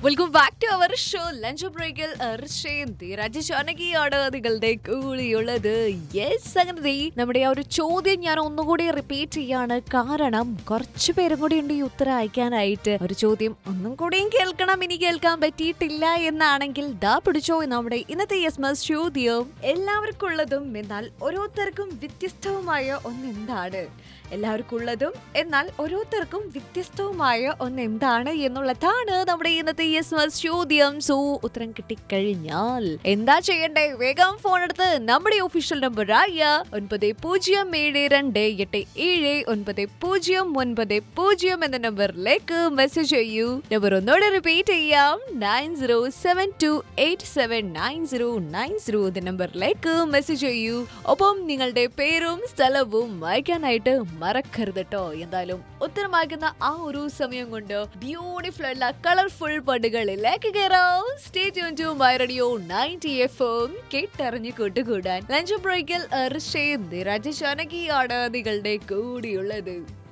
welcome back to our show lunch ബ്രേക്കിൽ രാജശാനകിയാണ് നിങ്ങളുടെ കൂളിയുള്ളത് യെസ് അങ്ങനെ ദേ നമ്മുടെ ആ ഒരു ചോദ്യം ഞാൻ ഒന്നുകൂടി റിപ്പീറ്റ് ചെയ്യാണ് കാരണം കുറച്ച് പേരും കൂടി ഉണ്ട് ഈ ഉത്തരം അയക്കാനായിട്ട് ഒരു ചോദ്യം ഒന്നും കൂടിയും കേൾക്കണം ഇനി കേൾക്കാൻ പറ്റിയിട്ടില്ല എന്നാണെങ്കിൽ ദാ പിടിച്ചോ നമ്മുടെ ഇന്നത്തെ യെസ് മസ് ചോദ്യം എല്ലാവർക്കും ഉള്ളതും എന്നാൽ ഓരോരുത്തർക്കും വ്യത്യസ്തവുമായ ഒന്ന് എന്താണ് എല്ലാവർക്കും ഉള്ളതും എന്നാൽ ഓരോരുത്തർക്കും വ്യത്യസ്തവുമായ ഒന്ന് എന്താണ് എന്നുള്ളതാണ് നമ്മുടെ ഇന്നത്തെ യെസ് മസ് ചോദ്യം സോ ഉത്തരം കിട്ടിക്കഴിഞ്ഞാൽ എന്താ ചെയ്യണ്ടേ വേഗം ഫോൺ എടുത്ത് നമ്മുടെ ഒഫീഷ്യൽ നമ്പർ ആയ ഒൻപത് പൂജ്യം ഏഴ് രണ്ട് എട്ട് ഏഴ് ഒൻപത് പൂജ്യം ഒൻപത് പൂജ്യം എന്ന നമ്പറിലേക്ക് മെസ്സേജ് ചെയ്യൂ നമ്പർ ഒന്നോടെ റിപ്പീറ്റ് ചെയ്യാം nine zero seven two eight seven nine zero nine zero എന്ന നമ്പറിലേക്ക് മെസ്സേജ് ചെയ്യൂ ഒപ്പം നിങ്ങളുടെ പേരും സ്ഥലവും വായിക്കാനായിട്ട് മറക്കരുത് കേട്ടോ എന്തായാലും ഉത്തരമാക്കുന്ന ആ ഒരു സമയം കൊണ്ട് ബ്യൂട്ടിഫുൾ ഉള്ള കളർഫുൾ പടുകളിലേക്ക് കയറാം stay tune to my radio ninety FM എം കേട്ടറിഞ്ഞു കൂട്ടുകൂടാൻ ലഞ്ച് ബ്രേക്കിൽ രാജശാനകിയാണ് നിങ്ങളുടെ കൂടിയുള്ളത്